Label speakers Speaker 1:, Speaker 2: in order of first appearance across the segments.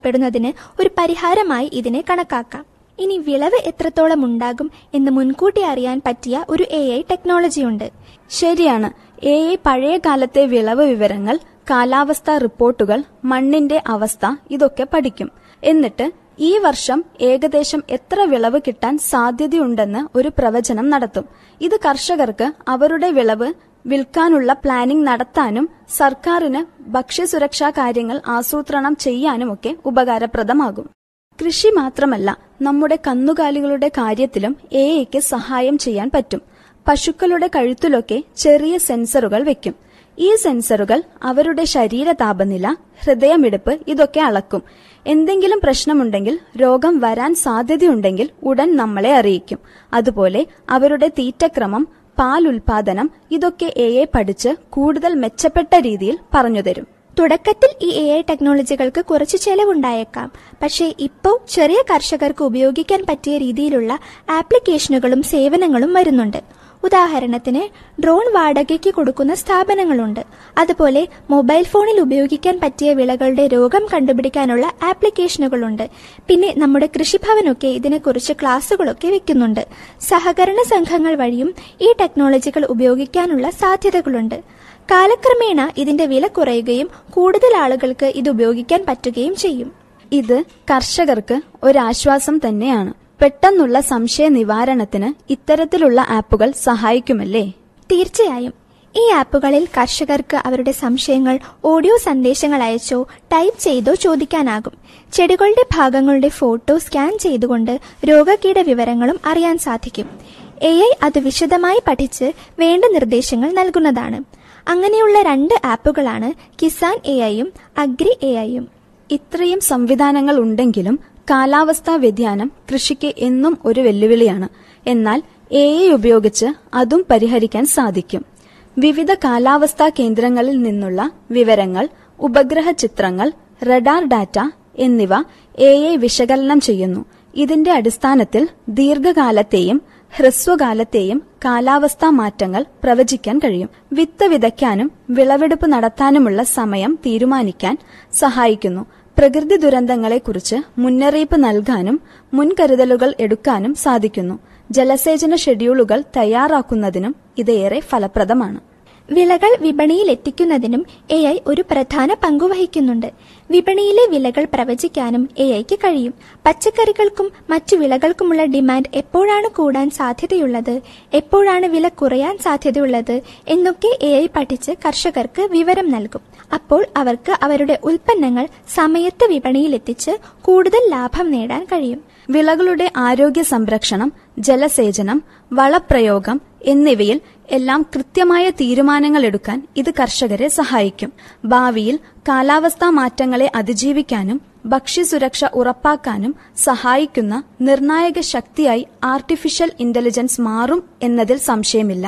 Speaker 1: പെടുന്നതിന് ഒരു പരിഹാരമായി ഇതിനെ കണക്കാക്കാം ഇനി വിളവ് എത്രത്തോളം ഉണ്ടാകും എന്ന് മുൻകൂട്ടി അറിയാൻ പറ്റിയ ഒരു എ ഐ ടെക്നോളജിയുണ്ട്
Speaker 2: ശരിയാണ് എ ഐ പഴയ കാലത്തെ വിളവ് വിവരങ്ങൾ കാലാവസ്ഥാ റിപ്പോർട്ടുകൾ മണ്ണിന്റെ അവസ്ഥ ഇതൊക്കെ പഠിക്കും എന്നിട്ട് ഈ വർഷം ഏകദേശം എത്ര വിളവ് കിട്ടാൻ സാധ്യതയുണ്ടെന്ന് ഒരു പ്രവചനം നടത്തും ഇത് കർഷകർക്ക് അവരുടെ വിളവ് വിൽക്കാനുള്ള പ്ലാനിംഗ് നടത്താനും സർക്കാരിന് ഭക്ഷ്യസുരക്ഷാ കാര്യങ്ങൾ ആസൂത്രണം ചെയ്യാനുമൊക്കെ ഉപകാരപ്രദമാകും കൃഷി മാത്രമല്ല നമ്മുടെ കന്നുകാലികളുടെ കാര്യത്തിലും എ ഐക്ക് സഹായം ചെയ്യാൻ പറ്റും പശുക്കളുടെ കഴുത്തിലൊക്കെ ചെറിയ സെൻസറുകൾ വെക്കും ഈ സെൻസറുകൾ അവരുടെ ശരീര താപനില ഹൃദയമിടിപ്പ് ഇതൊക്കെ അളക്കും എന്തെങ്കിലും പ്രശ്നമുണ്ടെങ്കിൽ രോഗം വരാൻ സാധ്യതയുണ്ടെങ്കിൽ ഉടൻ നമ്മളെ അറിയിക്കും അതുപോലെ അവരുടെ തീറ്റക്രമം പാൽ ഉൽപാദനം ഇതൊക്കെ എ ഐ പഠിച്ച് കൂടുതൽ മെച്ചപ്പെട്ട രീതിയിൽ പറഞ്ഞുതരും
Speaker 1: തുടക്കത്തിൽ ഈ എ ഐ ടെക്നോളജികൾക്ക് കുറച്ച് ചെലവുണ്ടായേക്കാം പക്ഷേ ഇപ്പോൾ ചെറിയ കർഷകർക്ക് ഉപയോഗിക്കാൻ പറ്റിയ രീതിയിലുള്ള ആപ്ലിക്കേഷനുകളും സേവനങ്ങളും വരുന്നുണ്ട് ഉദാഹരണത്തിന് ഡ്രോൺ വാടകയ്ക്ക് കൊടുക്കുന്ന സ്ഥാപനങ്ങളുണ്ട് അതുപോലെ മൊബൈൽ ഫോണിൽ ഉപയോഗിക്കാൻ പറ്റിയ വിളകളുടെ രോഗം കണ്ടുപിടിക്കാനുള്ള ആപ്ലിക്കേഷനുകളുണ്ട് പിന്നെ നമ്മുടെ കൃഷിഭവനൊക്കെ ഇതിനെക്കുറിച്ച് ക്ലാസുകളൊക്കെ വെക്കുന്നുണ്ട് സഹകരണ സംഘങ്ങൾ വഴിയും ഈ ടെക്നോളജികൾ ഉപയോഗിക്കാനുള്ള സാധ്യതകളുണ്ട് കാലക്രമേണ ഇതിന്റെ വില കുറയുകയും കൂടുതൽ ആളുകൾക്ക് ഇത് ഉപയോഗിക്കാൻ പറ്റുകയും ചെയ്യും
Speaker 2: ഇത് കർഷകർക്ക് ഒരാശ്വാസം തന്നെയാണ് പെട്ടെന്നുള്ള സംശയ നിവാരണത്തിന് ഇത്തരത്തിലുള്ള ആപ്പുകൾ സഹായിക്കുമല്ലേ
Speaker 1: തീർച്ചയായും ഈ ആപ്പുകളിൽ കർഷകർക്ക് അവരുടെ സംശയങ്ങൾ ഓഡിയോ സന്ദേശങ്ങൾ അയച്ചോ ടൈപ്പ് ചെയ്തോ ചോദിക്കാനാകും ചെടികളുടെ ഭാഗങ്ങളുടെ ഫോട്ടോ സ്കാൻ ചെയ്തുകൊണ്ട് രോഗകീട വിവരങ്ങളും അറിയാൻ സാധിക്കും എ ഐ അത് വിശദമായി പഠിച്ച് വേണ്ട നിർദ്ദേശങ്ങൾ നൽകുന്നതാണ് അങ്ങനെയുള്ള രണ്ട് ആപ്പുകളാണ് കിസാൻ എ ഐയും അഗ്രി എ ഐയും
Speaker 2: ഇത്രയും സംവിധാനങ്ങൾ ഉണ്ടെങ്കിലും കാലാവസ്ഥാ വ്യതിയാനം കൃഷിക്ക് എന്നും ഒരു വെല്ലുവിളിയാണ് എന്നാൽ എ ഐ ഉപയോഗിച്ച് അതും പരിഹരിക്കാൻ സാധിക്കും വിവിധ കാലാവസ്ഥാ കേന്ദ്രങ്ങളിൽ നിന്നുള്ള വിവരങ്ങൾ ഉപഗ്രഹ ചിത്രങ്ങൾ റഡാർ ഡാറ്റ എന്നിവ എ ഐ വിശകലനം ചെയ്യുന്നു ഇതിന്റെ അടിസ്ഥാനത്തിൽ ദീർഘകാലത്തെയും ഹ്രസ്വകാലത്തെയും കാലാവസ്ഥാ മാറ്റങ്ങൾ പ്രവചിക്കാൻ കഴിയും വിത്ത് വിതയ്ക്കാനും വിളവെടുപ്പ് നടത്താനുമുള്ള സമയം തീരുമാനിക്കാൻ സഹായിക്കുന്നു പ്രകൃതി ദുരന്തങ്ങളെക്കുറിച്ച് മുന്നറിയിപ്പ് നൽകാനും മുൻകരുതലുകൾ എടുക്കാനും സാധിക്കുന്നു ജലസേചന ഷെഡ്യൂളുകൾ തയ്യാറാക്കുന്നതിനും ഇത് ഏറെ ഫലപ്രദമാണ്
Speaker 1: വിളകൾ വിപണിയിൽ എത്തിക്കുന്നതിനും എ ഐ ഒരു പ്രധാന പങ്കു വഹിക്കുന്നുണ്ട് വിപണിയിലെ വിലകൾ പ്രവചിക്കാനും എ ഐക്ക് കഴിയും പച്ചക്കറികൾക്കും മറ്റു വിളകൾക്കുമുള്ള ഡിമാൻഡ് എപ്പോഴാണ് കൂടാൻ സാധ്യതയുള്ളത് എപ്പോഴാണ് വില കുറയാൻ സാധ്യതയുള്ളത് എന്നൊക്കെ എ ഐ പഠിച്ച് കർഷകർക്ക് വിവരം നൽകും അപ്പോൾ അവർക്ക് അവരുടെ ഉൽപ്പന്നങ്ങൾ സമയത്ത് വിപണിയിൽ എത്തിച്ച് കൂടുതൽ ലാഭം നേടാൻ കഴിയും
Speaker 2: വിളകളുടെ ആരോഗ്യ സംരക്ഷണം ജലസേചനം വളപ്രയോഗം എന്നിവയിൽ എല്ലാം കൃത്യമായ തീരുമാനങ്ങൾ എടുക്കാൻ ഇത് കർഷകരെ സഹായിക്കും ഭാവിയിൽ കാലാവസ്ഥാ മാറ്റങ്ങളെ അതിജീവിക്കാനും ഭക്ഷ്യസുരക്ഷ ഉറപ്പാക്കാനും സഹായിക്കുന്ന നിർണായക ശക്തിയായി ആർട്ടിഫിഷ്യൽ ഇന്റലിജൻസ് മാറും എന്നതിൽ സംശയമില്ല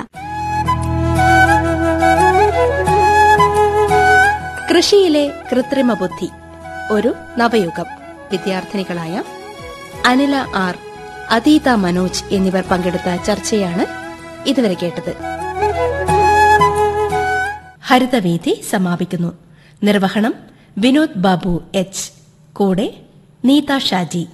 Speaker 3: കൃഷിയിലെ കൃത്രിമ ബുദ്ധി ഒരു നവയുഗം വിദ്യാർത്ഥിനികളായ അനില ആർ അതീത മനോജ് എന്നിവർ പങ്കെടുത്ത ചർച്ചയാണ് ഇതുവരെ കേട്ടത് ഹരിതവീഥി സമാപിക്കുന്നു നിർവഹണം വിനോദ് ബാബു എച്ച് കൂടെ നീത ഷാജി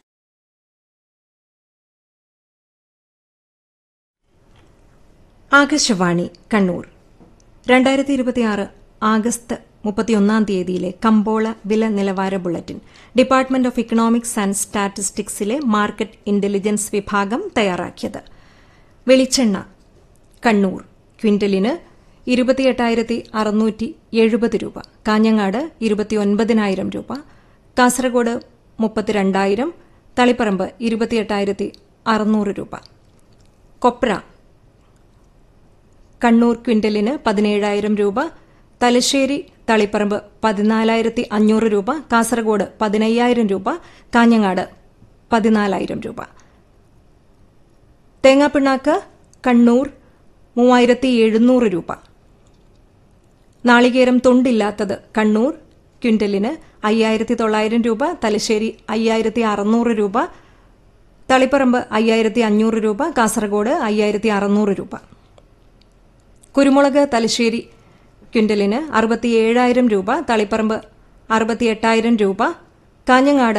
Speaker 4: ആകാശവാണി കണ്ണൂർ രണ്ടായിരത്തി ഇരുപത്തിയാറ് ആഗസ്റ്റ് മുപ്പത്തിയൊന്നാം തീയതിയിലെ കമ്പോള വില നിലവാര bulletin department of economics and സ്റ്റാറ്റിസ്റ്റിക്സിലെ മാർക്കറ്റ് ഇന്റലിജൻസ് വിഭാഗം തയ്യാറാക്കിയത് വെളിച്ചെണ്ണ കണ്ണൂർ ക്വിന്റലിന് ഇരുപത്തിയെട്ടായിരത്തി അറുന്നൂറ്റി എഴുപത് രൂപ കാഞ്ഞങ്ങാട് ഇരുപത്തിയൊൻപതിനായിരം രൂപ കാസർഗോഡ് മുപ്പത്തിരണ്ടായിരം തളിപ്പറമ്പ് ഇരുപത്തിയെട്ടായിരത്തി അറുന്നൂറ് രൂപ കൊപ്ര കണ്ണൂർ ക്വിന്റലിന് പതിനേഴായിരം രൂപ തലശ്ശേരി തളിപ്പറമ്പ് പതിനാലായിരത്തി അഞ്ഞൂറ് രൂപ കാസർഗോഡ് പതിനയ്യായിരം രൂപ കാഞ്ഞങ്ങാട് പതിനാലായിരം രൂപ തേങ്ങാപ്പിണ്ണാക്ക് കണ്ണൂർ മൂവായിരത്തി എഴുന്നൂറ് രൂപ നാളികേരം തൊണ്ടില്ലാത്തത് കണ്ണൂർ ക്വിന്റലിന് അയ്യായിരത്തി തൊള്ളായിരം രൂപ തലശ്ശേരി അയ്യായിരത്തി അറുന്നൂറ് രൂപ തളിപ്പറമ്പ് അയ്യായിരത്തി അഞ്ഞൂറ് രൂപ കാസർഗോഡ് അയ്യായിരത്തി അറുന്നൂറ് രൂപ കുരുമുളക് തലശ്ശേരി ക്വിന്റലിന് അറുപത്തിയേഴായിരം രൂപ തളിപ്പറമ്പ് അറുപത്തിയെട്ടായിരം രൂപ കാഞ്ഞങ്ങാട്